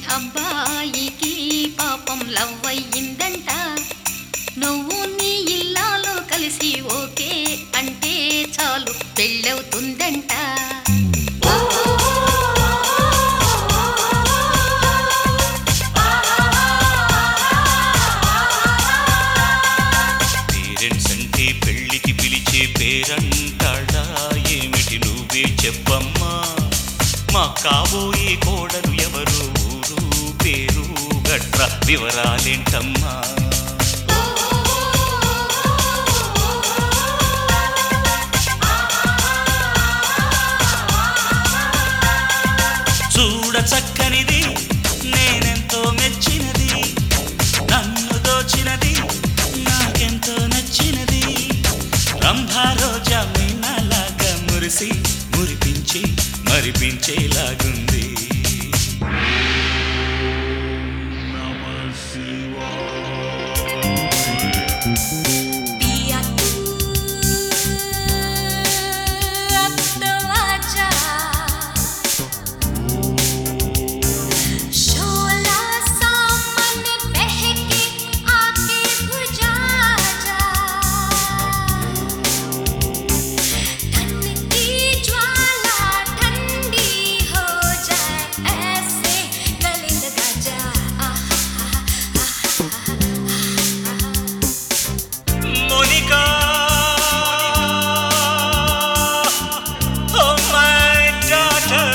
అబ్బాయికి పాపం లవ్ అయ్యిందంట నువ్వు నీ ఇల్లాలో కలిసి ఓకే అంటే చాలు పెళ్ళవుతుందంట పేరెంట్స్ అంటే పెళ్లికి పిలిచే పేరంటాడా ఏమిటి నువ్వే చెప్పమ్మా మా కాబోయే కోడలు ఎవరు ఊరు పేరు గట్ర వివరాలేంటమ్మా చూడ చక్కనిది నేనెంతో మెచ్చినది నన్ను దోచినది నాకెంతో నచ్చినది రంభా రోజా మీనాలాగా మురిసి మురిపించి మరిపించేలాగుంది पिया तू अब तो आजा शोला सामन बहके आके बुझा जा तन की ज्वाला ठंडी हो जाए ऐसे गले लगा जा आहा మోనికా ఓ మై డాటర్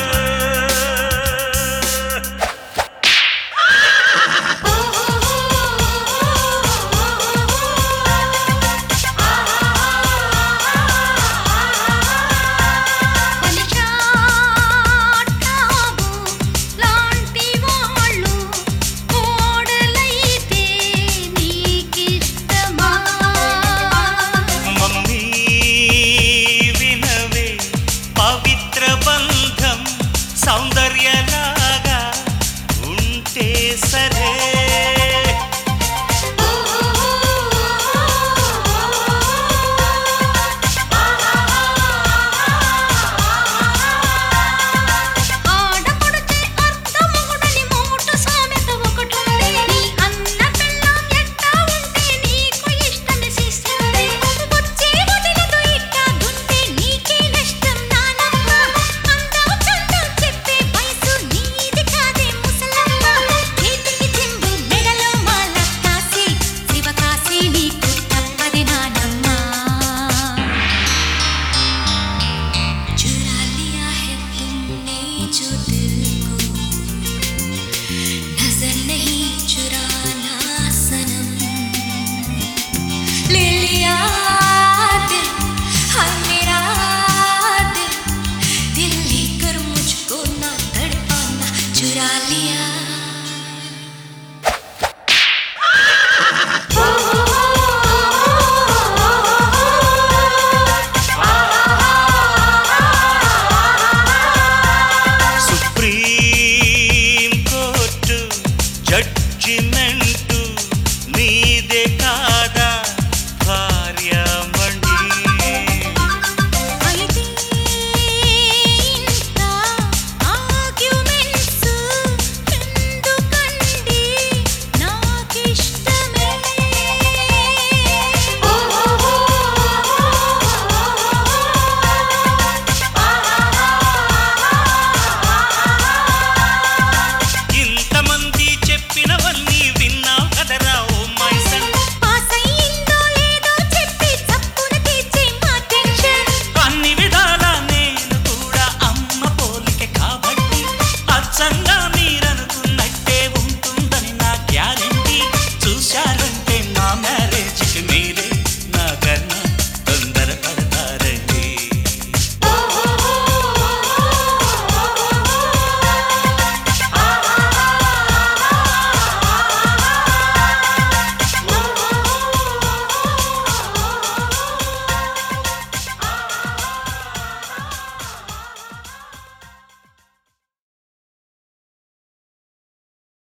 పలిచాటావు లాంటి వాళ్ళు కోడలైతే నీకిష్టమా మమ్మీ వినవే పవిత్ర బంధం సౌందర్యలాగా ఉంటే సరే